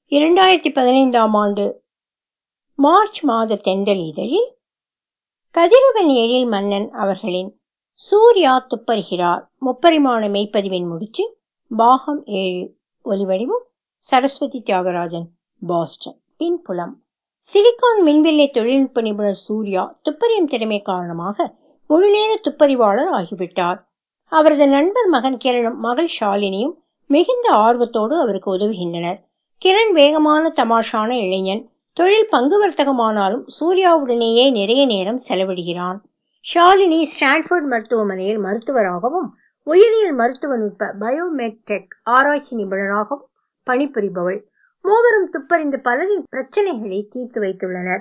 இரண்டாயிரத்தி பதினைந்தாம் ஆண்டு மார்ச் மாத தென்றல் இதழில் கதிரவன் எழில் மன்னன் அவர்களின் சூர்யா துப்பறிகிறார் முப்பரிமாண மெய்ப்பதிவின் முடிச்சு பாகம் ஏழு ஒலிவடிவம் சரஸ்வதி தியாகராஜன் பாஸ்டன் பின்புலம் சிலிகான் மின்வில்லை தொழில்நுட்ப நிபுணர் சூர்யா துப்பறியும் திறமை காரணமாக முழுநேர துப்பறிவாளர் ஆகிவிட்டார் அவரது நண்பர் மகன் கிரணும் மகள் ஷாலினியும் மிகுந்த ஆர்வத்தோடு அவருக்கு உதவுகின்றனர் கிரண் வேகமான தமாஷான இளைஞன் தொழில் பங்கு வர்த்தகமானாலும் சூர்யாவுடனேயே நிறைய நேரம் செலவிடுகிறான் ஷாலினி ஸ்டான்ஃபோர்ட் மருத்துவமனையில் மருத்துவராகவும் உயிரியல் மருத்துவ நுட்ப பயோமெட்டெக் ஆராய்ச்சி நிபுணராகவும் பணிபுரிபவள் மூவரும் துப்பறிந்து பலரின் பிரச்சனைகளை தீர்த்து வைத்துள்ளனர்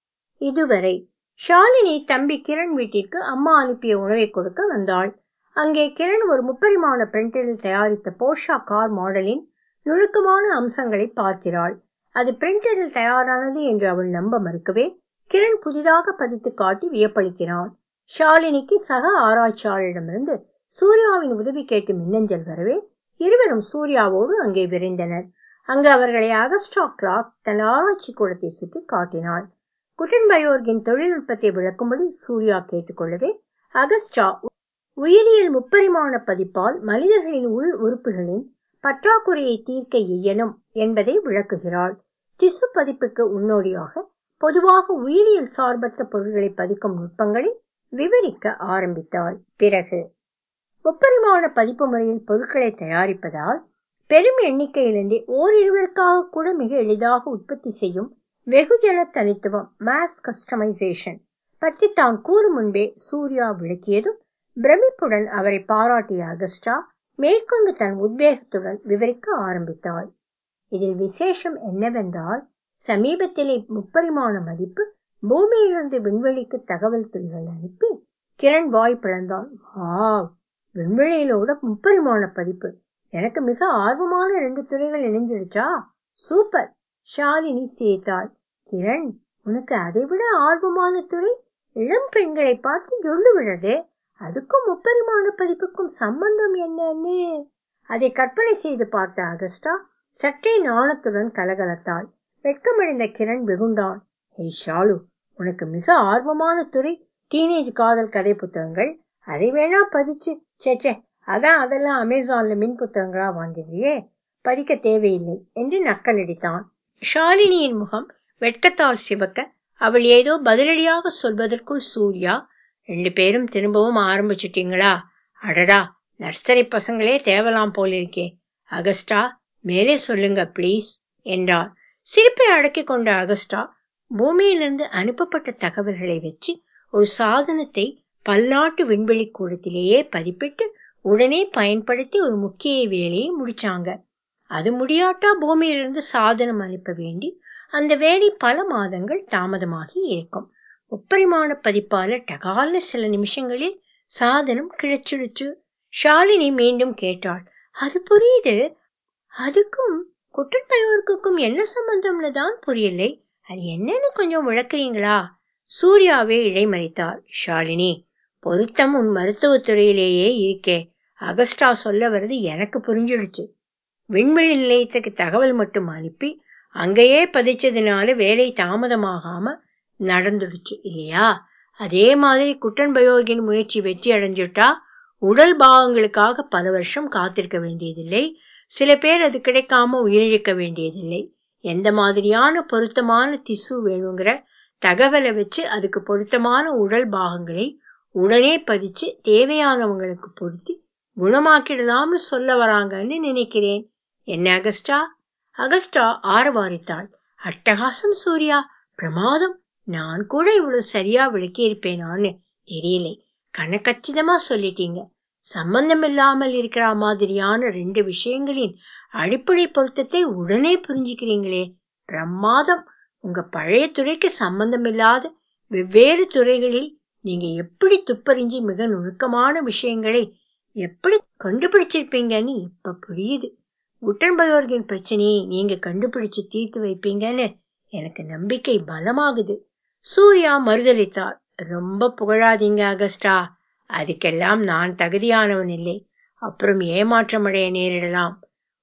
இதுவரை ஷாலினி தம்பி கிரண் வீட்டிற்கு அம்மா அனுப்பிய உணவை கொடுக்க வந்தாள் அங்கே கிரண் ஒரு முப்பரிமாண பிரிண்டரில் தயாரித்த போஷா கார் மாடலின் நுணுக்கமான அம்சங்களை பார்க்கிறாள் அது பிரிண்டரில் தயாரானது என்று அவள் நம்ப மறுக்கவே கிரண் புதிதாக பதித்து காட்டி வியப்பளிக்கிறான் ஷாலினிக்கு சக ஆராய்ச்சியாளரிடமிருந்து சூர்யாவின் உதவி கேட்டு மின்னஞ்சல் வரவே இருவரும் சூர்யாவோடு அங்கே விரைந்தனர் அங்கு அவர்களை அகஸ்டா கிளாக் தன் ஆராய்ச்சி கூடத்தை சுற்றி காட்டினாள் குட்டன்பயோர்கின் தொழில்நுட்பத்தை விளக்கும்படி சூர்யா கேட்டுக்கொள்ளவே அகஸ்டா உயிரியல் முப்பரிமாண பதிப்பால் மனிதர்களின் உள் உறுப்புகளின் பற்றாக்குறையை தீர்க்க இயலும் என்பதை விளக்குகிறாள் திசு பதிப்புக்கு முன்னோடியாக பொதுவாக உயிரியல் சார்பற்ற பொருட்களை பதிக்கும் நுட்பங்களை விவரிக்க ஆரம்பித்தாள் பிறகு முப்பரிமாண பதிப்பு முறையில் பொருட்களை தயாரிப்பதால் பெரும் எண்ணிக்கையிலின்றி ஓரிருவருக்காக கூட மிக எளிதாக உற்பத்தி செய்யும் வெகுஜன தனித்துவம் மாஸ் கஸ்டமைசேஷன் பற்றி தான் கூறும் முன்பே சூர்யா விளக்கியதும் பிரமிப்புடன் அவரை பாராட்டிய அகஸ்டா மேற்கொண்டு தன் உத்வேகத்துடன் விவரிக்க ஆரம்பித்தாள் இதில் விசேஷம் என்னவென்றால் சமீபத்திலே முப்பரிமாண மதிப்பு பூமியிலிருந்து விண்வெளிக்கு தகவல் துளிகள் அனுப்பி கிரண் வாய் பிளந்தான் வாவ் விண்வெளியிலோட முப்பரிமாண பதிப்பு எனக்கு மிக ஆர்வமான ரெண்டு துறைகள் இணைஞ்சிருச்சா சூப்பர் ஷாலினி சேர்த்தாள் கிரண் உனக்கு அதை விட ஆர்வமான துறை இளம் பெண்களை பார்த்து சொல்லு விடுறதே அதுக்கும் முப்பரிமாண பதிப்புக்கும் சம்பந்தம் என்னன்னு அதை கற்பனை செய்து பார்த்த அகஸ்டா சற்றே நாணத்துடன் கலகலத்தாள் வெட்கமடைந்த கிரண் வெகுண்டான் ஹே ஷாலு உனக்கு மிக ஆர்வமான துறை டீனேஜ் காதல் கதை புத்தகங்கள் அதை வேணா பதிச்சு சேச்சே அதான் அதெல்லாம் அமேசான்ல மின் புத்தகங்களா வாங்கிறியே பதிக்க தேவையில்லை என்று நக்கலடித்தான் ஷாலினியின் முகம் வெட்கத்தால் சிவக்க அவள் ஏதோ பதிலடியாக சொல்வதற்குள் சூர்யா ரெண்டு பேரும் திரும்பவும் ஆரம்பிச்சிட்டீங்களா அடடா நர்சரி பசங்களே தேவலாம் போலிருக்கே அகஸ்டா மேலே சொல்லுங்க ப்ளீஸ் என்றார் சிரிப்பை அடக்கி கொண்ட அகஸ்டா பூமியிலிருந்து அனுப்பப்பட்ட தகவல்களை வச்சு ஒரு சாதனத்தை பல்நாட்டு விண்வெளி கூடத்திலேயே பதிப்பிட்டு உடனே பயன்படுத்தி ஒரு முக்கிய வேலையை முடிச்சாங்க அது முடியாட்டா பூமியிலிருந்து சாதனம் அனுப்ப வேண்டி அந்த வேலை பல மாதங்கள் தாமதமாகி இருக்கும் முப்பரிமாண பதிப்பால டகால சில நிமிஷங்களில் சாதனம் கிழச்சிடுச்சு ஷாலினி மீண்டும் கேட்டாள் அது புரியுது அதுக்கும் குட்டன்பயோருக்கும் என்ன சம்பந்தம்னு தான் புரியலை அது என்னன்னு கொஞ்சம் விளக்குறீங்களா சூர்யாவே இடைமறித்தாள் ஷாலினி பொருத்தம் உன் மருத்துவத்துறையிலேயே இருக்கே அகஸ்டா சொல்ல வர்றது எனக்கு புரிஞ்சிடுச்சு விண்வெளி நிலையத்துக்கு தகவல் மட்டும் அனுப்பி அங்கேயே பதிச்சதுனால வேலை தாமதமாகாம நடந்துடுச்சு இல்லையா அதே மாதிரி குட்டன் பயோகின் முயற்சி வெற்றி அடைஞ்சிட்டா உடல் பாகங்களுக்காக பல வருஷம் காத்திருக்க வேண்டியதில்லை சில பேர் அது கிடைக்காம உயிரிழக்க வேண்டியதில்லை எந்த மாதிரியான பொருத்தமான திசு வேணுங்கிற தகவலை வச்சு அதுக்கு பொருத்தமான உடல் பாகங்களை உடனே பதிச்சு தேவையானவங்களுக்கு பொருத்தி குணமாக்கிடலாம்னு சொல்ல வராங்கன்னு நினைக்கிறேன் என்ன அகஸ்டா அகஸ்டா ஆரவாரித்தாள் அட்டகாசம் சூர்யா பிரமாதம் நான் கூட இவ்வளவு சரியா விளக்கியிருப்பேனான்னு தெரியலை கணக்கச்சிதமா சொல்லிட்டீங்க சம்பந்தம் இல்லாமல் இருக்கிற மாதிரியான ரெண்டு விஷயங்களின் அடிப்படை பொருத்தத்தை உடனே புரிஞ்சுக்கிறீங்களே பிரமாதம் உங்க பழைய துறைக்கு சம்பந்தம் இல்லாத வெவ்வேறு துறைகளில் நீங்க எப்படி துப்பறிஞ்சு மிக நுணுக்கமான விஷயங்களை எப்படி கண்டுபிடிச்சிருப்பீங்கன்னு இப்ப புரியுது குட்டன்பயோர்கின் பிரச்சனையை நீங்க கண்டுபிடிச்சு தீர்த்து வைப்பீங்கன்னு எனக்கு நம்பிக்கை பலமாகுது சூர்யா மறுதளித்தார் ரொம்ப புகழாதீங்க அகஸ்டா அதுக்கெல்லாம் நான் தகுதியானவன் இல்லை அப்புறம் ஏமாற்றமடைய நேரிடலாம்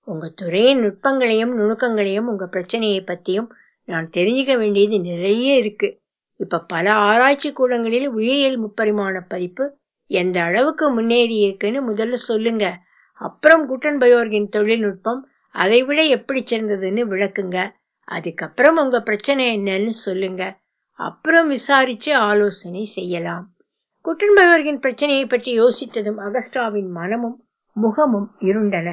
உங்க துறையின் நுட்பங்களையும் நுணுக்கங்களையும் உங்க பிரச்சனையை பத்தியும் நான் தெரிஞ்சுக்க வேண்டியது நிறைய இருக்கு இப்ப பல ஆராய்ச்சி கூடங்களில் உயிரியல் முப்பரிமாண பதிப்பு எந்த அளவுக்கு முன்னேறி இருக்குன்னு முதல்ல சொல்லுங்க அப்புறம் குட்டன்பயோர்கின் தொழில்நுட்பம் அதை விட எப்படி சிறந்ததுன்னு விளக்குங்க அதுக்கப்புறம் உங்க பிரச்சனை என்னன்னு சொல்லுங்க அப்புறம் விசாரிச்சு ஆலோசனை செய்யலாம் குட்டன்பயோர்கின் பிரச்சனையை பற்றி யோசித்ததும் அகஸ்டாவின் மனமும் முகமும் இருண்டன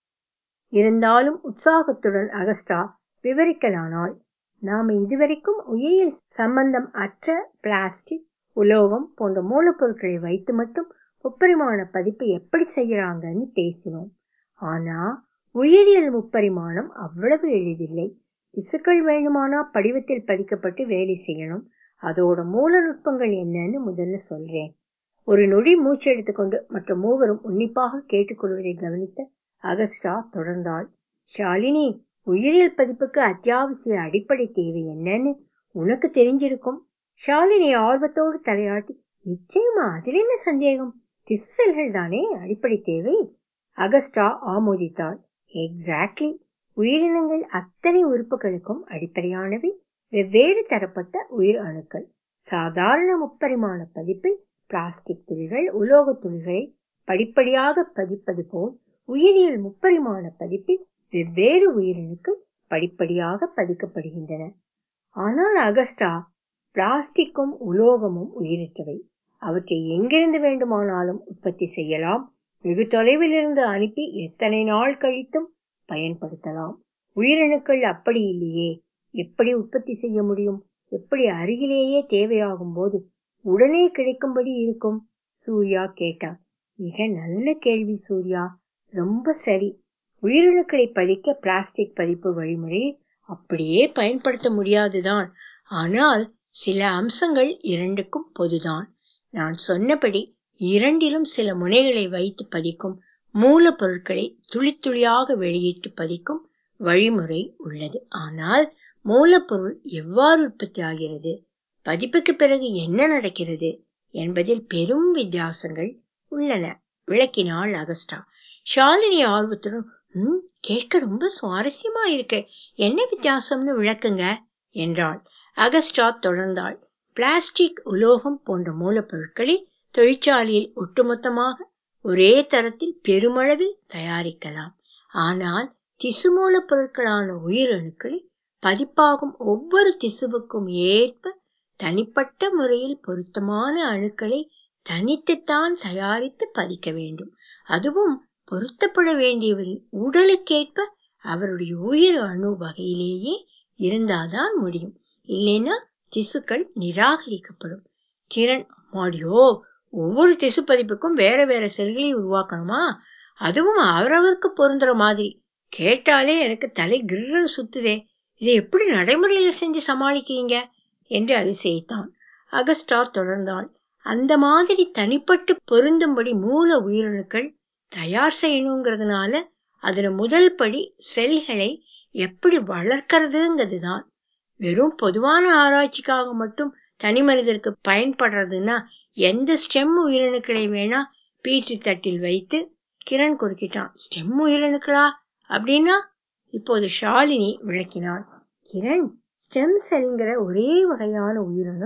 இருந்தாலும் உற்சாகத்துடன் அகஸ்டா விவரிக்கலானாள் நாம இதுவரைக்கும் உயிரியல் சம்பந்தம் அற்ற பிளாஸ்டிக் உலோகம் போன்ற மூலப்பொருட்களை வைத்து மட்டும் முப்பரிமாண பதிப்பு எப்படி செய்யறாங்கன்னு பேசினோம் ஆனா உயிரியல் முப்பரிமாணம் அவ்வளவு எளிதில்லை திசுக்கள் வேணுமானா படிவத்தில் பதிக்கப்பட்டு வேலை செய்யணும் அதோட மூல நுட்பங்கள் என்னன்னு முதல்ல சொல்றேன் ஒரு நொடி மூச்சு எடுத்துக்கொண்டு மற்ற மூவரும் உன்னிப்பாக கேட்டுக்கொள்வதை கவனித்த அகஸ்டா தொடர்ந்தாள் ஷாலினி உயிரியல் பதிப்புக்கு அத்தியாவசிய அடிப்படை தேவை என்னன்னு உனக்கு தெரிஞ்சிருக்கும் ஷாலினி ஆர்வத்தோடு தலையாட்டி நிச்சயமா அதில் என்ன சந்தேகம் திசு செல்கள் தானே அடிப்படை தேவை அகஸ்டா ஆமோதித்தாள் எக்ஸாக்ட்லி உயிரினங்கள் அத்தனை உறுப்புகளுக்கும் அடிப்படையானவை வெவ்வேறு தரப்பட்ட உயிர் அணுக்கள் சாதாரண முப்பரிமாண பதிப்பில் பிளாஸ்டிக் துளிகள் உலோக துளிகளை படிப்படியாக பதிப்பது போல் உயிரியல் முப்பரிமாண பதிப்பில் வெவ்வேறு உயிரணுக்கள் படிப்படியாக பதிக்கப்படுகின்றன ஆனால் அகஸ்டா பிளாஸ்டிக்கும் உலோகமும் உயிரற்றவை அவற்றை எங்கிருந்து வேண்டுமானாலும் உற்பத்தி செய்யலாம் வெகு தொலைவில் இருந்து அனுப்பி எத்தனை நாள் கழித்தும் பயன்படுத்தலாம் உயிரணுக்கள் அப்படி இல்லையே எப்படி உற்பத்தி செய்ய முடியும் எப்படி அருகிலேயே தேவையாகும் போது உடனே கிடைக்கும்படி இருக்கும் சூர்யா கேட்டார் மிக நல்ல கேள்வி சூர்யா ரொம்ப சரி உயிரணுக்களை பதிக்க பிளாஸ்டிக் பதிப்பு வழிமுறையை அப்படியே பயன்படுத்த முடியாதுதான் ஆனால் சில அம்சங்கள் இரண்டுக்கும் பொதுதான் நான் சொன்னபடி இரண்டிலும் சில முனைகளை வைத்து பதிக்கும் மூலப்பொருட்களை துளி துளியாக வெளியிட்டு பதிக்கும் வழிமுறை உள்ளது ஆனால் மூலப்பொருள் எவ்வாறு உற்பத்தி ஆகிறது பதிப்புக்கு பிறகு என்ன நடக்கிறது என்பதில் பெரும் வித்தியாசங்கள் உள்ளன விளக்கினாள் அகஸ்டா ஷாலினி ஆர்வத்துடன் ம் கேட்க ரொம்ப சுவாரஸ்யமா இருக்கு என்ன வித்தியாசம்னு விளக்குங்க என்றாள் அகஸ்டா தொடர்ந்தாள் பிளாஸ்டிக் உலோகம் போன்ற மூலப்பொருட்களை தொழிற்சாலையில் ஒட்டுமொத்தமாக ஒரே தரத்தில் பெருமளவில் தயாரிக்கலாம் ஆனால் திசு மூலப்பொருட்களான உயிரணுக்களை பதிப்பாகும் ஒவ்வொரு திசுவுக்கும் ஏற்ப தனிப்பட்ட முறையில் பொருத்தமான அணுக்களை தனித்துத்தான் தயாரித்து பதிக்க வேண்டும் அதுவும் பொருத்தப்பட வேண்டியவரின் உடலுக்கேற்ப அவருடைய உயிர் அணு வகையிலேயே இருந்தாதான் முடியும் இல்லைன்னா திசுக்கள் நிராகரிக்கப்படும் கிரண் மாடியோ ஒவ்வொரு திசு பதிப்புக்கும் வேற வேற செல்களை உருவாக்கணுமா அதுவும் அவரவருக்கு பொருந்துற மாதிரி கேட்டாலே எனக்கு தலை கிர்ரு சுத்துதே இதை எப்படி நடைமுறையில செஞ்சு சமாளிக்கிறீங்க என்று அதிசயித்தான் அகஸ்டா தொடர்ந்தாள் அந்த மாதிரி தனிப்பட்டு பொருந்தும்படி மூல உயிரணுக்கள் தயார் செய்யணுங்கிறதுனால அதுல முதல் படி செல்களை எப்படி வளர்க்கறதுங்கிறது தான் வெறும் பொதுவான ஆராய்ச்சிக்காக மட்டும் தனி மனிதருக்கு பயன்படுறதுன்னா எந்த ஸ்டெம் உயிரணுக்களை வேணா பீச்சு தட்டில் வைத்து கிரண் குறுக்கிட்டான் ஸ்டெம் உயிரணுக்களா அப்படின்னா இப்போது ஷாலினி விளக்கினாள் கிரண் ஸ்டெம் செல்ங்கிற ஒரே வகையான உயிரணு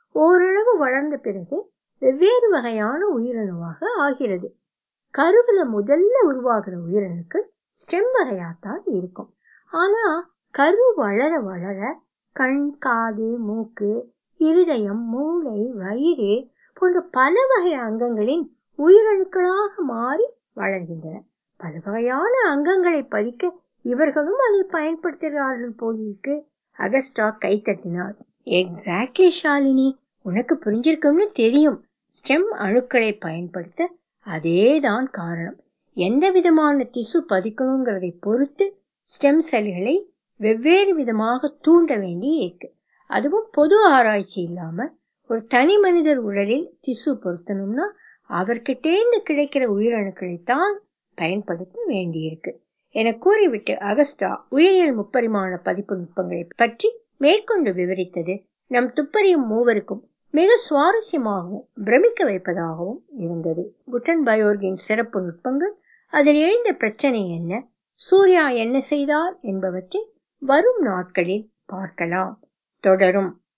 ஓரளவு வளர்ந்த பிறகு வெவ்வேறு வகையான உயிரணுவாக ஆகிறது கருவுல முதல்ல உருவாகிற உயிரணுக்கள் ஸ்டெம் வகையாத்தான் இருக்கும் ஆனா கரு வளர வளர கண் காது மூக்கு இருதயம் மூளை வயிறு போன்ற பல வகை அங்கங்களின் உயிரணுக்களாக மாறி வளர்கின்றன பல வகையான அங்கங்களை பதிக்க இவர்களும் அதை பயன்படுத்துகிறார்கள் போலிருக்கு அகஸ்டா கை தட்டினார் எக்ஸாக்ட்லி ஷாலினி உனக்கு புரிஞ்சிருக்கும்னு தெரியும் ஸ்டெம் அணுக்களை பயன்படுத்த அதேதான் காரணம் எந்த விதமான திசு பதிக்கணுங்கிறதை பொறுத்து ஸ்டெம் செல்களை வெவ்வேறு விதமாக தூண்ட வேண்டி இருக்கு அதுவும் பொது ஆராய்ச்சி இல்லாம ஒரு தனி மனிதர் உடலில் திசு பொருத்தணும்னா அவர்கிட்டேந்து கிடைக்கிற உயிரணுக்களைத்தான் பயன்படுத்த வேண்டியிருக்கு என கூறிவிட்டு அகஸ்டா உயிரியல் முப்பரிமாண பதிப்பு நுட்பங்களை பற்றி மேற்கொண்டு விவரித்தது நம் துப்பறியும் மூவருக்கும் மிக சுவாரஸ்யமாகவும் பிரமிக்க வைப்பதாகவும் இருந்தது குட்டன் பயோர்கின் சிறப்பு நுட்பங்கள் அதில் எழுந்த பிரச்சனை என்ன சூர்யா என்ன செய்தார் என்பவற்றை வரும் நாட்களில் பார்க்கலாம் தொடரும்